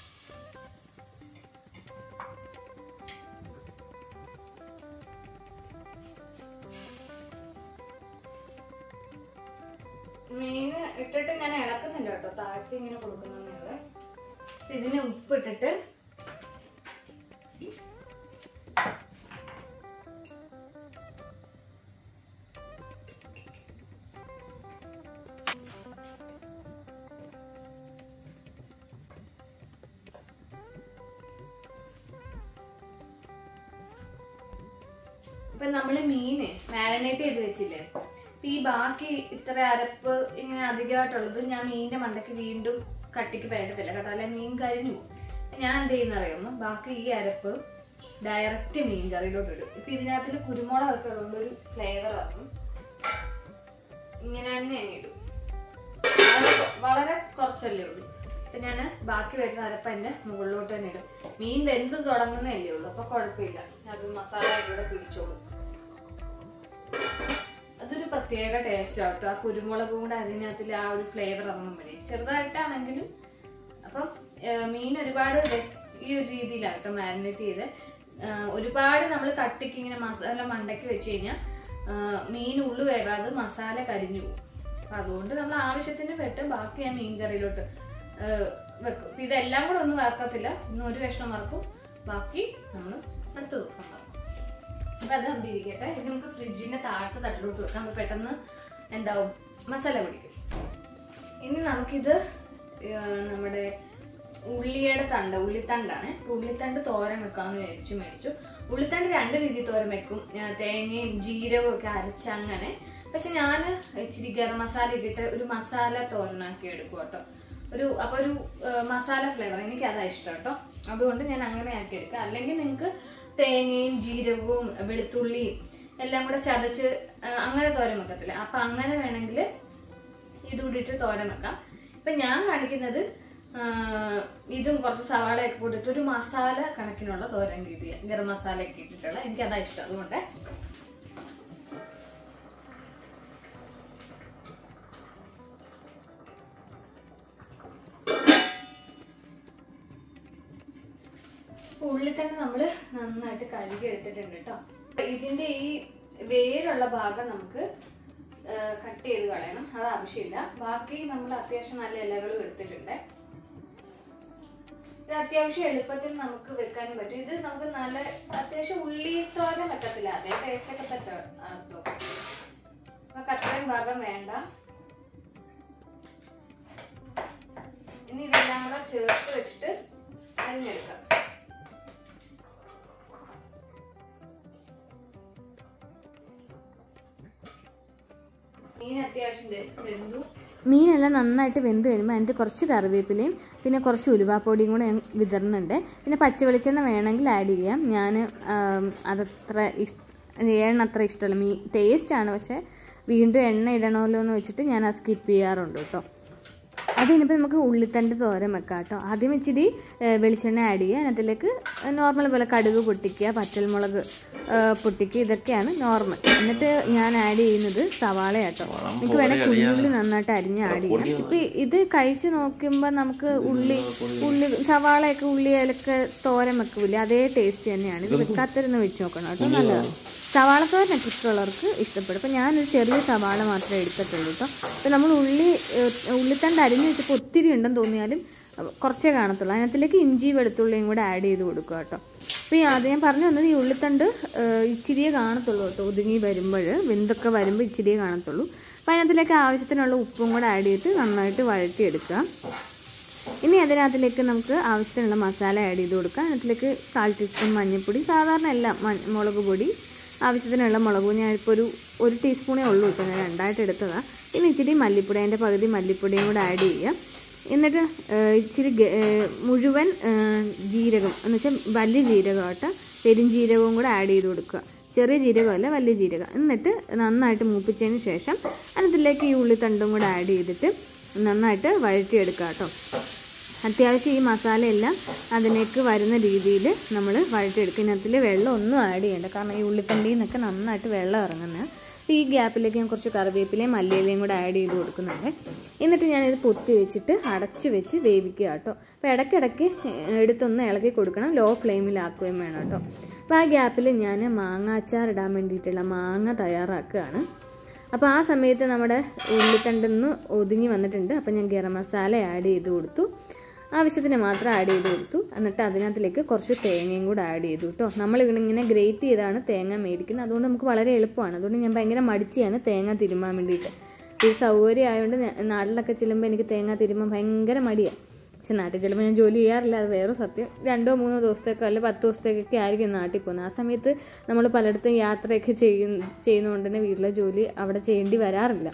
മീന് ഇട്ടിട്ട് ഞാൻ ഇളക്കുന്നില്ല കേട്ടോ താഴ്ത്തി ഇങ്ങനെ കൊടുക്കുന്നേ ഉള്ളു അപ്പൊ ഇതിന് ഉപ്പ് ഇട്ടിട്ട് ഇപ്പൊ നമ്മള് മീന് മാരിനേറ്റ് ചെയ്ത് വെച്ചില്ലേ ഇപ്പൊ ഈ ബാക്കി ഇത്ര അരപ്പ് ഇങ്ങനെ അധികമായിട്ടുള്ളത് ഞാൻ മീനിന്റെ മണ്ടയ്ക്ക് വീണ്ടും കട്ടിക്ക് പരട്ടത്തില്ല കേട്ടോ അല്ലെ മീൻ കരിഞ്ഞു പോകും. ഞാൻ എന്ത് ചെയ്യുന്ന അറിയാമോ ബാക്കി ഈ അരപ്പ് ഡയറക്റ്റ് മീൻ കറിയിലോട്ട് ഇടും ഇപ്പൊ ഇതിനകത്തിൽ കുരുമുളകൊക്കെ ഉള്ളതുകൊണ്ട് ഒരു ഫ്ലേവർ ആകും ഇങ്ങനെ തന്നെ ഞാൻ ഇടും വളരെ- വളരെ കുറച്ചല്ലേ ഉള്ളൂ അപ്പൊ ഞാൻ ബാക്കി വരുന്ന അരപ്പ് എന്റെ മുകളിലോട്ട് തന്നെ ഇടും മീൻ വെന്ത് തുടങ്ങുന്നതല്ലേ ഉള്ളൂ അപ്പൊ കുഴപ്പമില്ല അത് മസാല ഇവിടെ പിടിച്ചോളും അതൊരു പ്രത്യേക ടേസ്റ്റ് ആട്ടോ ആ കുരുമുളക് കൂടെ അതിനകത്തിൽ ആ ഒരു ഫ്ലേവർ ഇറങ്ങുമ്പോഴേ ചെറുതായിട്ടാണെങ്കിലും അപ്പം ഏഹ്, മീൻ ഒരുപാട് വെ- ഈ ഒരു രീതിയിലാട്ടോ മാരിനേറ്റ് ചെയ്ത് ഏഹ്, ഒരുപാട് നമ്മൾ കട്ടിക്ക് ഇങ്ങനെ മസാല മണ്ടയ്ക്ക് വെച്ച് കഴിഞ്ഞാൽ മീൻ ഉള്ളു വേകാതെ മസാല കരിഞ്ഞു പോകും അപ്പൊ അതുകൊണ്ട് നമ്മൾ ആവശ്യത്തിന് പെട്ട് ബാക്കി ആ മീൻ കറിയിലോട്ട് ഏഹ്, വെക്കും അപ്പൊ ഇതെല്ലാം കൂടെ ഒന്നും വറക്കത്തില്ല ഇന്ന് ഒരു കഷ്ണം വറക്കും ബാക്കി നമ്മൾ അടുത്ത ദിവസം വറക്കും അപ്പൊ അത് അവിടെ ഇരിക്കട്ടെ ഇത് നമുക്ക് ഫ്രിഡ്ജിന്റെ താഴത്തെ തട്ടിലോട്ട് വെക്കാം അപ്പൊ പെട്ടെന്ന് എന്താവും മസാല പിടിക്കും ഇനി നമുക്കിത് ആ, നമ്മുടെ ഉള്ളിയുടെ തണ്ട് ഉള്ളിത്തണ്ടാണ് ഉള്ളിത്തണ്ട് തോരൻ വെക്കാന്ന് വിചാരിച്ചു മേടിച്ചു ഉള്ളിത്തണ്ട് രണ്ട് രീതി തോരൻ വെക്കും ഞാൻ തേങ്ങയും ജീരകവും ഒക്കെ അരച്ച് അങ്ങനെ പക്ഷെ ഞാൻ ഇച്ചിരി ഗരം മസാല ഇട്ടിട്ട് ഒരു മസാല തോരനാക്കി എടുക്കും കേട്ടോ ഒരു അപ്പൊ ഒരു ആ, മസാല ഫ്ലേവർ എനിക്ക് അതാ ഇഷ്ടം കേട്ടോ അതുകൊണ്ട് ഞാൻ അങ്ങനെ ആക്കി എടുക്കാം അല്ലെങ്കിൽ നിങ്ങൾക്ക് തേങ്ങയും ജീരകവും വെളുത്തുള്ളിയും എല്ലാം കൂടെ ചതച്ച് ആ, അങ്ങനെ തോരൻ വെക്കത്തില്ല അപ്പൊ അങ്ങനെ വേണമെങ്കിൽ ഇത് കൂടിയിട്ട് തോരൻ വെക്കാം ഇപ്പൊ ഞാൻ കാണിക്കുന്നത് ആ, ഇതും കുറച്ച് സവാളയൊക്കെ കൂടിയിട്ട് ഒരു മസാല കണക്കിനുള്ള തോരൻ രീതിയ ഗരം മസാല ഒക്കെ ഇട്ടിട്ടുള്ള എനിക്ക് അതാ ഇഷ്ടം അതുകൊണ്ട് ഉള്ളിൽ തന്നെ നമ്മൾ നന്നായിട്ട് കഴുകി എടുത്തിട്ടുണ്ട് കേട്ടോ ഇതിന്റെ ഈ വേരുള്ള ഭാഗം നമുക്ക് കട്ട് ചെയ്ത് കളയണം അത് ആവശ്യമില്ല ബാക്കി നമ്മൾ അത്യാവശ്യം നല്ല ഇലകളും എടുത്തിട്ടുണ്ട് ഇത് അത്യാവശ്യം എളുപ്പത്തിൽ നമുക്ക് വെക്കാനും പറ്റും ഇത് നമുക്ക് നല്ല അത്യാവശ്യം ഉള്ളി തോരൻ വെക്കത്തില്ല അതേ ടേസ്റ്റ് ഒക്കെ പറ്റും നമുക്ക് അത്രയും ഭാഗം വേണ്ട ഇനി ഇതെല്ലാം കൂടെ ചേർത്ത് വെച്ചിട്ട് അരിഞ്ഞെടുക്കാം മീൻ അത്യാവശ്യം ദേ വെന്തു മീനെല്ലാം നന്നായിട്ട് വെന്ത് കഴിയുമ്പോൾ അതിൻ്റെ കുറച്ച് കറിവേപ്പിലയും പിന്നെ കുറച്ച് ഉലുവാപ്പൊടിയും കൂടെ ഞാൻ വിതറുന്നുണ്ട് പിന്നെ പച്ച വെളിച്ചെണ്ണ വേണമെങ്കിൽ ആഡ് ചെയ്യാം ഞാൻ അതത്ര ഇഷ്ട എണ്ണ അത്ര ഇഷ്ടമല്ല മീ ടേസ്റ്റാണ് പക്ഷേ വീണ്ടും എണ്ണ ഇടണമല്ലോ എന്ന് വെച്ചിട്ട് ഞാൻ അത് സ്കിപ്പ് ചെയ്യാറുണ്ട് കേട്ടോ അത് കഴിഞ്ഞപ്പോൾ നമുക്ക് ഉള്ളിത്തണ്ട് തോരൻ വെക്കാം കേട്ടോ ആദ്യം ഇച്ചിരി ഏ, വെളിച്ചെണ്ണ ആഡ് ചെയ്യുക അതിനകത്തിലേക്ക് നോർമൽ പോലെ കടുക് പൊട്ടിക്കുക പച്ചമുളക് ഏ, പൊട്ടിക്കുക ഇതൊക്കെയാണ് നോർമൽ എന്നിട്ട് ഞാൻ ആഡ് ചെയ്യുന്നത് സവാള കേട്ടോ നിങ്ങൾക്ക് വേണേൽ കുഞ്ഞുള്ളി നന്നായിട്ട് അരിഞ്ഞ് ആഡ് ചെയ്യാം ഇപ്പം ഇത് കഴിച്ച് നോക്കുമ്പോൾ നമുക്ക് ഉള്ളി ഉള്ളി സവാളയൊക്കെ ഉള്ളിയിലൊക്കെ തോരൻ വെക്കൂലേ അതേ ടേസ്റ്റ് തന്നെയാണ് ഇത് വെക്കാത്തിരുന്ന് വെച്ച് നോക്കണം കേട്ടോ നല്ലതാണ് സവാള തോരനൊക്കെ ഇഷ്ടമുള്ളവർക്ക് ഇഷ്ടപ്പെടും അപ്പം ഞാനൊരു ചെറിയ സവാള മാത്രമേ എടുക്കത്തുള്ളൂ കേട്ടോ അപ്പം നമ്മൾ ഉള്ളി ഏഹ്, ഉള്ളിത്തണ്ട് അരിഞ്ഞ് വെച്ചപ്പോൾ ഒത്തിരി ഉണ്ടെന്ന് തോന്നിയാലും അഹ് കുറച്ചേ കാണത്തുള്ളൂ അതിനകത്തിലേക്ക് ഇഞ്ചി വെളുത്തുള്ളിയും കൂടെ ആഡ് ചെയ്ത് കൊടുക്കുക കേട്ടോ അപ്പോൾ ഈ അത് ഞാൻ പറഞ്ഞു വന്നത് ഈ ഉള്ളിത്തണ്ട് ഏഹ്, ഇച്ചിരിയേ കാണത്തുള്ളൂ കേട്ടോ ഒതുങ്ങി വരുമ്പോൾ വെന്തൊക്കെ വരുമ്പോൾ ഇച്ചിരിയേ കാണത്തുള്ളൂ അപ്പോൾ അതിനകത്തിലേക്ക് ആവശ്യത്തിനുള്ള ഉപ്പും കൂടെ ആഡ് ചെയ്ത് നന്നായിട്ട് വഴറ്റിയെടുക്കുക ഇനി അതിനകത്തിലേക്ക് നമുക്ക് ആവശ്യത്തിനുള്ള മസാല ആഡ് ചെയ്ത് കൊടുക്കാം അതിനകത്തിലേക്ക് കാൽ ടീസ്പൂൺ മഞ്ഞൾപ്പൊടി സാധാരണ എല്ലാം മഞ്ഞ മുളക് പൊടി ആവശ്യത്തിനുള്ള മുളക് പൊടി ഞാനിപ്പോൾ ഒരു ഒരു ടീസ്പൂണേ ഉള്ളൂ ഇപ്പോൾ ഞാൻ രണ്ടായിട്ട് എടുത്തതാണ് പിന്നെ ഇച്ചിരി മല്ലിപ്പൊടി അതിൻ്റെ പകുതി മല്ലിപ്പൊടിയും കൂടെ ആഡ് ചെയ്യുക എന്നിട്ട് ഏഹ്, ഇച്ചിരി ഗ- ഏഹ്, മുഴുവൻ ഏഹ്, ജീരകം എന്ന് വെച്ചാൽ വലിയ ജീരകമായിട്ട് പെരുംജീരകവും കൂടെ ആഡ് ചെയ്ത് കൊടുക്കുക ചെറിയ ജീരകമല്ല വലിയ ജീരകം എന്നിട്ട് നന്നായിട്ട് മൂപ്പിച്ചതിന് ശേഷം അതിനകത്തിലേക്ക് ഈ ഉള്ളിത്തണ്ടും കൂടെ ആഡ് ചെയ്തിട്ട് നന്നായിട്ട് വഴറ്റിയെടുക്കുക കേട്ടോ അത്യാവശ്യം ഈ മസാലയെല്ലാം അതിലേക്ക് വരുന്ന രീതിയിൽ നമ്മൾ വഴറ്റിയെടുക്കുക ഇതിനകത്തിൽ വെള്ളം ഒന്നും ആഡ് ചെയ്യേണ്ട കാരണം ഈ ഉള്ളിത്തണ്ടിയിൽ നിന്നൊക്കെ നന്നായിട്ട് വെള്ളം ഇറങ്ങുന്നത് അപ്പോൾ ഈ ഗ്യാപ്പിലേക്ക് ഞാൻ കുറച്ച് കറിവേപ്പിലയും മല്ലിയിലയും കൂടെ ആഡ് ചെയ്ത് കൊടുക്കുന്നുണ്ട് എന്നിട്ട് ഞാനിത് പൊത്തി വെച്ചിട്ട് അടച്ച് വെച്ച് വേവിക്കുക കേട്ടോ അപ്പോൾ ഇടയ്ക്കിടയ്ക്ക് എടുത്തൊന്ന് ഇളക്കി കൊടുക്കണം ലോ ഫ്ലെയിമിലാക്കുകയും വേണം കേട്ടോ അപ്പോൾ ആ ഗ്യാപ്പിൽ ഞാൻ മാങ്ങ അച്ചാർ ഇടാൻ വേണ്ടിയിട്ടുള്ള മാങ്ങ തയ്യാറാക്കുകയാണ് അപ്പോൾ ആ സമയത്ത് നമ്മുടെ ഉള്ളിത്തണ്ടെന്ന് ഒതുങ്ങി വന്നിട്ടുണ്ട് അപ്പോൾ ഞാൻ ഗരം മസാല ആഡ് ചെയ്ത് കൊടുത്തു ആവശ്യത്തിന് മാത്രം ആഡ് ചെയ്ത് കൊടുത്തു എന്നിട്ട് അതിനകത്തിലേക്ക് കുറച്ച് തേങ്ങയും കൂടെ ആഡ് ചെയ്തു കേട്ടോ നമ്മൾ ഇങ്ങനെ ഗ്രേറ്റ് ചെയ്താണ് തേങ്ങ മേടിക്കുന്നത് അതുകൊണ്ട് നമുക്ക് വളരെ എളുപ്പമാണ് അതുകൊണ്ട് ഞാൻ ഭയങ്കര മടിച്ചാണ് തേങ്ങ തിരുമാൻ വേണ്ടിയിട്ട് ഈ സൗകര്യം ആയതുകൊണ്ട് ഞാൻ നാട്ടിലൊക്കെ ചെല്ലുമ്പോൾ എനിക്ക് തേങ്ങ തിരുമാൻ ഭയങ്കര മടിയാണ് പക്ഷെ നാട്ടിൽ ചെല്ലുമ്പോൾ ഞാൻ ജോലി ചെയ്യാറില്ല അത് വേറെ സത്യം രണ്ടോ മൂന്നോ ദിവസത്തേക്കോ അല്ലെങ്കിൽ പത്ത് ദിവസത്തേക്കൊക്കെ ആയിരിക്കും നാട്ടിൽ പോകുന്നത് ആ സമയത്ത് നമ്മൾ പലയിടത്തും യാത്രയൊക്കെ ചെയ്യുന്ന ചെയ്യുന്നതുകൊണ്ട് തന്നെ വീട്ടിലെ ജോലി അവിടെ ചെയ്യേണ്ടി വരാറില്ല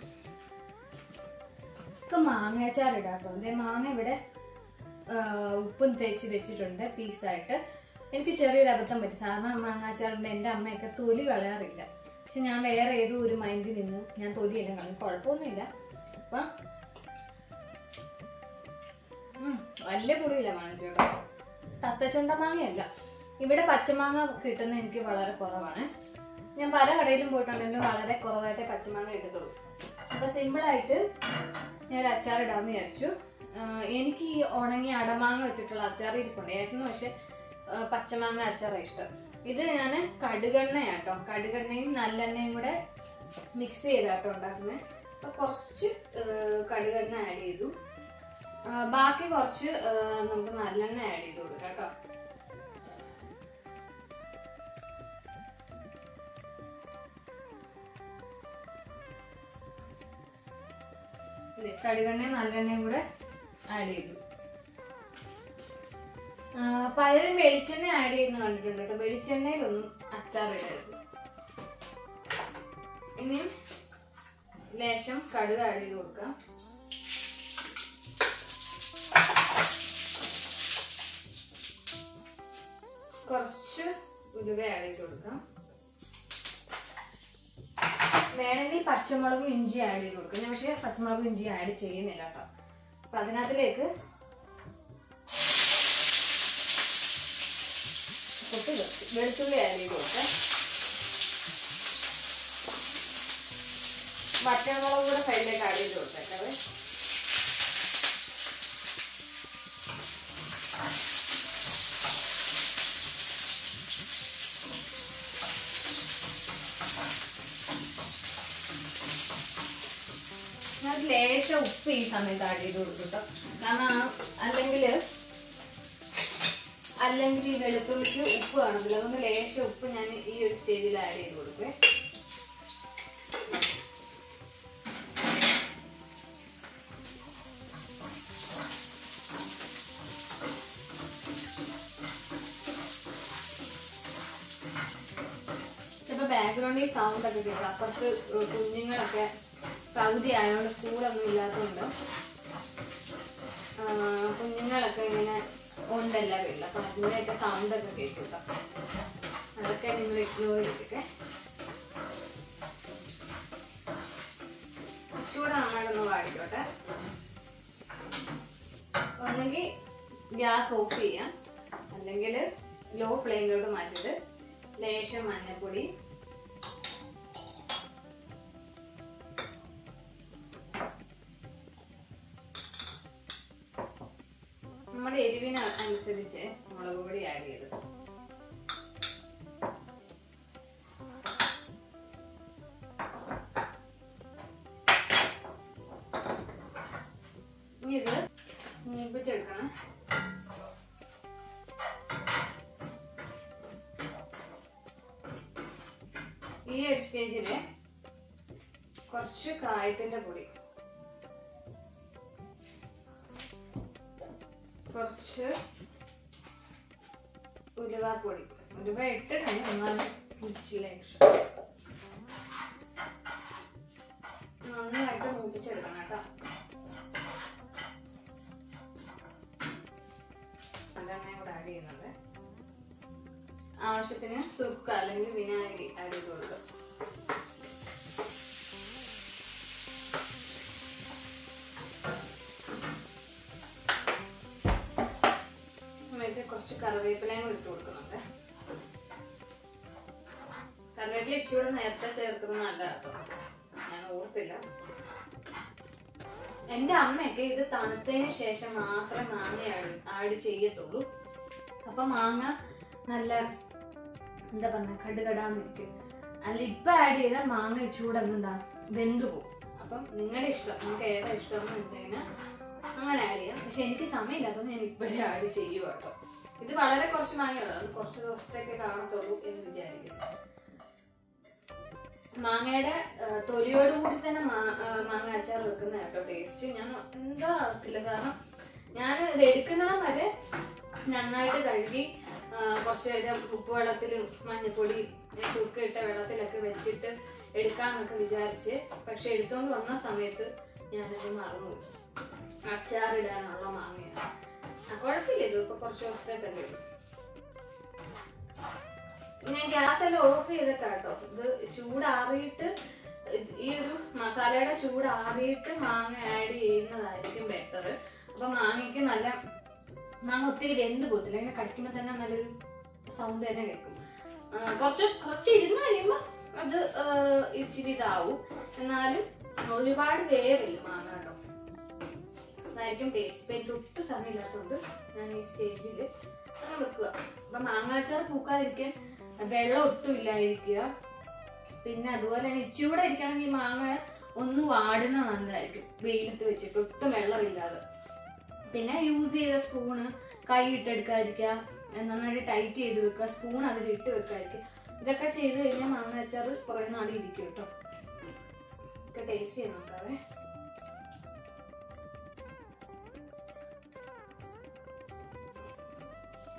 ഒക്കെ മാങ്ങാച്ചാർ ഇടാം കേട്ടോ അതേ മാങ്ങ ഇവിടെ ആ, ഉപ്പും തേച്ച് വെച്ചിട്ടുണ്ട് പീസായിട്ട് എനിക്ക് ചെറിയൊരു അബദ്ധം പറ്റി സാധാരണ മാങ്ങാച്ചാറിന്റെ എൻ്റെ അമ്മയൊക്കെ തൊലി കളയാറില്ല പക്ഷെ ഞാൻ വേറെ ഏതോ ഒരു മൈൻഡിൽ നിന്ന് ഞാൻ തൊലിയെല്ലാം കളയും കുഴപ്പമൊന്നുമില്ല അപ്പൊ ഉം, വലിയ പുളിയില്ല മാങ്ങ കേട്ടോ തത്തച്ചുണ്ട മാങ്ങയല്ല ഇവിടെ പച്ചമാങ്ങ കിട്ടുന്ന എനിക്ക് വളരെ കുറവാണ് ഞാൻ പല കടയിലും പോയിട്ടുണ്ടെങ്കിലും വളരെ കുറവായിട്ടേ പച്ചമാങ്ങ കിട്ടത്തുള്ളൂ അപ്പൊ സിമ്പിളായിട്ട് ഞാൻ ഒരു അച്ചാർ ഇടാമെന്ന് വിചാരിച്ചു ആഹ് എനിക്ക് ഈ ഉണങ്ങിയ അടമാങ്ങ വെച്ചിട്ടുള്ള അച്ചാർ ഇരിപ്പുണ്ട് ഏട്ടന് പക്ഷെ ആഹ് പച്ചമാങ്ങ അച്ചാറാണ് ഇഷ്ടം ഇത് ഞാൻ കടുകെണ്ണയാട്ടോ കടുകെണ്ണയും നല്ലെണ്ണയും കൂടെ മിക്സ് ചെയ്താട്ടോ ഉണ്ടാക്കുന്നത് അപ്പൊ കുറച്ച് ആഹ് കടുകെണ്ണ ആഡ് ചെയ്തു ആഹ് ബാക്കി കുറച്ച് ആഹ് നമുക്ക് നല്ലെണ്ണ ആഡ് ചെയ്ത് കൊടുക്കാം കേട്ടോ ഇത് കടുകെണ്ണയും നല്ലെണ്ണയും കൂടെ ആഡ് ചെയ്തു ആ, പലരും വെളിച്ചെണ്ണ ആഡ് ചെയ്യുന്ന കണ്ടിട്ടുണ്ട് കേട്ടോ വെളിച്ചെണ്ണയിലൊന്നും അച്ചാറിടരുത് ഇനിയും ലേശം കടുക് ആഡ് ചെയ്ത് കൊടുക്കാം കുറച്ച് ഉലുവ ആഡ് ചെയ്ത് കൊടുക്കാം വേണമെങ്കിൽ പച്ചമുളകും ഇഞ്ചി ആഡ് ചെയ്ത് കൊടുക്കാം ഞാൻ പക്ഷേ പച്ചമുളകും ഇഞ്ചി ആഡ് ചെയ്യുന്നില്ല കേട്ടോ അപ്പൊ അതിനകത്തിലേക്ക് കുറച്ച് വെളുത്തുള്ളി ആഡ് ചെയ്ത് കൊടുക്കാം വറ്റമുളക് കൂടെ സൈഡിലേക്ക് ആഡ് ചെയ്ത് കൊടുത്തേക്കാവേ ഞാൻ ലേശം ഉപ്പ് ഈ സമയത്ത് ആഡ് ചെയ്ത് കൊടുക്കും കേട്ടോ കാരണം അല്ലെങ്കിൽ അല്ലെങ്കിൽ ഈ വെളുത്തുള്ളിക്ക് ഉപ്പ് കാണത്തില്ല അതുകൊണ്ട് ലേശം ഉപ്പ് ഞാൻ ഈ ഒരു സ്റ്റേജിൽ ആഡ് ചെയ്ത് കൊടുക്കുവേ ചിലപ്പോൾ ബാക്ക്ഗ്രൗണ്ടിൽ സൗണ്ട് ഒക്കെ കേൾക്കും അപ്പുറത്ത് കുഞ്ഞുങ്ങളൊക്കെ പകുതി ആയതുകൊണ്ട് സ്കൂളൊന്നും ഇല്ലാത്തതുകൊണ്ട് ആ, കുഞ്ഞുങ്ങളൊക്കെ ഇങ്ങനെ ഉണ്ടല്ല വീട്ടിൽ അപ്പം അതിൻ്റെയൊക്കെ സൗണ്ട് ഒക്കെ കേൾക്കും കേട്ടോ അതൊക്കെ നിങ്ങൾ ഇഗ്നോർ ചെയ്തിട്ടേ ചൂട് നന്നായിട്ടൊന്ന് വാടിക്കോട്ടെ ഒന്നെങ്കിൽ ഗ്യാസ് ഓഫ് ചെയ്യാം അല്ലെങ്കിൽ ലോ ഫ്ലെയിമിലോട്ട് മാറ്റിയിട്ട് ലേശം മഞ്ഞൾപ്പൊടി നമ്മുടെ എരിവിന് അനുസരിച്ച് മുളക് പൊടി ആഡ് ചെയ്ത് ഇനി ഇത് മൂപ്പിച്ചെടുക്കണം ഈ ഒരു സ്റ്റേജില് കുറച്ച് കായത്തിന്റെ പൊടി കുറച്ച് ഉലുവാപ്പൊടി ഉലുവ ഇട്ടിട്ടുണ്ട് എന്നാലും രുചിയിലേക്ക് നന്നായിട്ട് മൂപ്പിച്ചെടുക്കണം കേട്ടോ അതെണ്ണയും കൂടെ ആഡ് ചെയ്യുന്നുണ്ട് ആവശ്യത്തിന് സുക്ക് അല്ലെങ്കിൽ വിനാഗിരി ആഡ് ചെയ്ത് കൊടുക്കുക സമയത്ത് കുറച്ച് കറിവേപ്പിലയും കൂടി ഇട്ട് കൊടുക്കുന്നുണ്ട് കറിവേപ്പില ഇച്ചിരി നേരത്തെ ചേർക്കുന്നത് നല്ല കേട്ടോ ഞാൻ ഓർത്തില്ല എന്റെ അമ്മയൊക്കെ ഇത് തണുത്തതിന് ശേഷം മാത്രമേ മാങ്ങ ആഡ് ആഡ് ചെയ്യത്തുള്ളൂ അപ്പൊ മാങ്ങ നല്ല എന്താ പറഞ്ഞ കടുകടാന്നിരിക്കും അല്ല ഇപ്പൊ ആഡ് ചെയ്താൽ മാങ്ങ ഇച്ചൂടെ എന്താ വെന്തു പോകും അപ്പം നിങ്ങളുടെ ഇഷ്ടം നിങ്ങൾക്ക് ഏതാ ഇഷ്ടം എന്ന് വെച്ച് കഴിഞ്ഞാൽ അങ്ങനെ ആഡ് ചെയ്യാം പക്ഷെ എനിക്ക് സമയമില്ലാത്തതുകൊണ്ട് ഞാൻ ഇപ്പോഴേ ആഡ് ചെയ്യുക കേട്ടോ ഇത് വളരെ കുറച്ച് മാങ്ങയുള്ളൂ അത് കുറച്ച് ദിവസത്തേക്ക് കാണത്തുള്ളൂ എന്ന് വിചാരിക്കുന്നു മാങ്ങയുടെ ആ, തൊലിയോട് കൂടി തന്നെ മാ- ആ, മാങ്ങ അച്ചാർ വെക്കുന്ന കേട്ടോ ടേസ്റ്റ് ഞാൻ എന്താ അറിയത്തില്ല കാരണം ഞാൻ ഇത് എടുക്കുന്നിടം വരെ നന്നായിട്ട് കഴുകി ആ, കുറച്ച് നേരം ഉപ്പ് വെള്ളത്തിലും മഞ്ഞപ്പൊടി ചുക്കിട്ട വെള്ളത്തിലൊക്കെ വെച്ചിട്ട് എടുക്കാന്നൊക്കെ വിചാരിച്ച് പക്ഷെ എടുത്തോണ്ട് വന്ന സമയത്ത് ഞാനത് മറന്നുപോയി അച്ചാറിടാനുള്ള മാങ്ങയാണ് ആ കുഴപ്പമില്ല ഇത് ഇപ്പൊ കുറച്ച് ദിവസത്തേക്കൊക്കെ ഉള്ളൂ ഞാൻ ഗ്യാസ് എല്ലാം ഓഫ് ചെയ്തിട്ടാട്ടോ ഇത് ചൂടാറിയിട്ട് ഈ ഒരു മസാലയുടെ ചൂടാറിയിട്ട് മാങ്ങ ആഡ് ചെയ്യുന്നതായിരിക്കും ബെറ്റർ അപ്പൊ മാങ്ങയ്ക്ക് നല്ല മാങ്ങ ഒത്തിരി വെന്ത് പോകത്തില്ല ഇങ്ങനെ കടിക്കുമ്പോൾ തന്നെ നല്ലൊരു സൗണ്ട് തന്നെ കേൾക്കും ആ, കുറച്ച് കുറച്ച് ഇരുന്ന് കഴിയുമ്പോൾ അത് ആ, ഇച്ചിരി ഇതാവും എന്നാലും ഒരുപാട് വേവില്ല മാങ്ങ കേട്ടോ അതായിരിക്കും ടേസ്റ്റ് ഇപ്പൊ എനിക്ക് ഒട്ടും സമയമില്ലാത്തതുകൊണ്ട് ഞാൻ ഈ സ്റ്റേജിൽ അങ്ങനെ വെക്കുക അപ്പൊ മാങ്ങാച്ചാർ പൂക്കാതിരിക്കാൻ വെള്ളം ഒട്ടും ഇല്ലാതിരിക്കുക പിന്നെ അതുപോലെ തന്നെ ഇച്ചിരി ഇരിക്കുകയാണെങ്കിൽ ഈ മാങ്ങ ഒന്ന് വാടുന്ന നല്ലതായിരിക്കും വെയിലത്ത് വെച്ചിട്ട് ഒട്ടും വെള്ളമില്ലാതെ പിന്നെ യൂസ് ചെയ്ത സ്പൂണ് കൈ ഇട്ടെടുക്കാതിരിക്കുക നന്നായിട്ട് ടൈറ്റ് ചെയ്ത് വെക്കുക സ്പൂൺ അതിൽ ഇട്ട് വെക്കാതിരിക്കുക ഇതൊക്കെ ചെയ്ത് കഴിഞ്ഞാൽ മാങ്ങ അച്ചാർ കുറെ നാട് ഇരിക്കും കേട്ടോ ഒക്കെ ടേസ്റ്റ് ചെയ്ത് നോക്കാവേ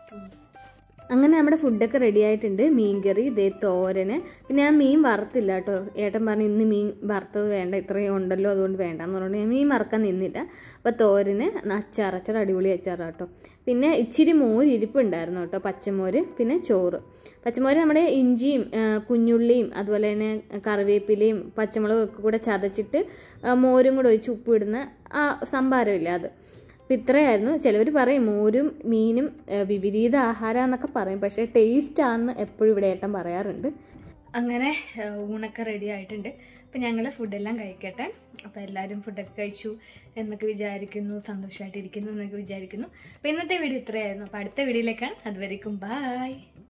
അങ്ങനെ നമ്മുടെ ഫുഡൊക്കെ റെഡി ആയിട്ടുണ്ട് മീൻകറി ഇതേ തോരന് പിന്നെ ഞാൻ മീൻ വറുത്തില്ല കേട്ടോ ഏട്ടൻ പറഞ്ഞു ഇന്ന് മീൻ വറുത്തത് വേണ്ട ഇത്രയും ഉണ്ടല്ലോ അതുകൊണ്ട് വേണ്ടെന്ന് പറഞ്ഞുകൊണ്ട് ഞാൻ മീൻ വറുക്കാൻ നിന്നില്ല അപ്പോൾ തോരന് അച്ചാർ അച്ചാർ അടിപൊളി അച്ചാർ കേട്ടോ പിന്നെ ഇച്ചിരി മോര് ഇരിപ്പുണ്ടായിരുന്നു കേട്ടോ പച്ചമോര് പിന്നെ ചോറ് പച്ചമോര് നമ്മുടെ ഇഞ്ചിയും ആ, കുഞ്ഞുള്ളിയും അതുപോലെ തന്നെ കറിവേപ്പിലയും പച്ചമുളകും ഒക്കെ കൂടെ ചതച്ചിട്ട് ആ, മോരും കൂടെ ഒഴിച്ച് ഉപ്പിടുന്ന ആ സംഭാരമില്ല അത് അപ്പം ഇത്രയായിരുന്നു ചിലവർ പറയും മോരും മീനും ഏഹ്, വിപരീത ആഹാരം എന്നൊക്കെ പറയും പക്ഷേ ടേസ്റ്റ് ആണെന്ന് എപ്പോഴും ഇവിടെ ഏട്ടൻ പറയാറുണ്ട് അങ്ങനെ ഏഹ്, ഊണൊക്കെ റെഡി ആയിട്ടുണ്ട് അപ്പം ഞങ്ങൾ ഫുഡെല്ലാം കഴിക്കട്ടെ അപ്പോൾ എല്ലാവരും ഫുഡൊക്കെ കഴിച്ചു എന്നൊക്കെ വിചാരിക്കുന്നു സന്തോഷമായിട്ടിരിക്കുന്നു എന്നൊക്കെ വിചാരിക്കുന്നു അപ്പോൾ ഇന്നത്തെ വീഡിയോ ഇത്രയായിരുന്നു അപ്പോൾ അടുത്ത വീഡിയോയിലേക്കാണ് അതുവരേക്കും ബായ്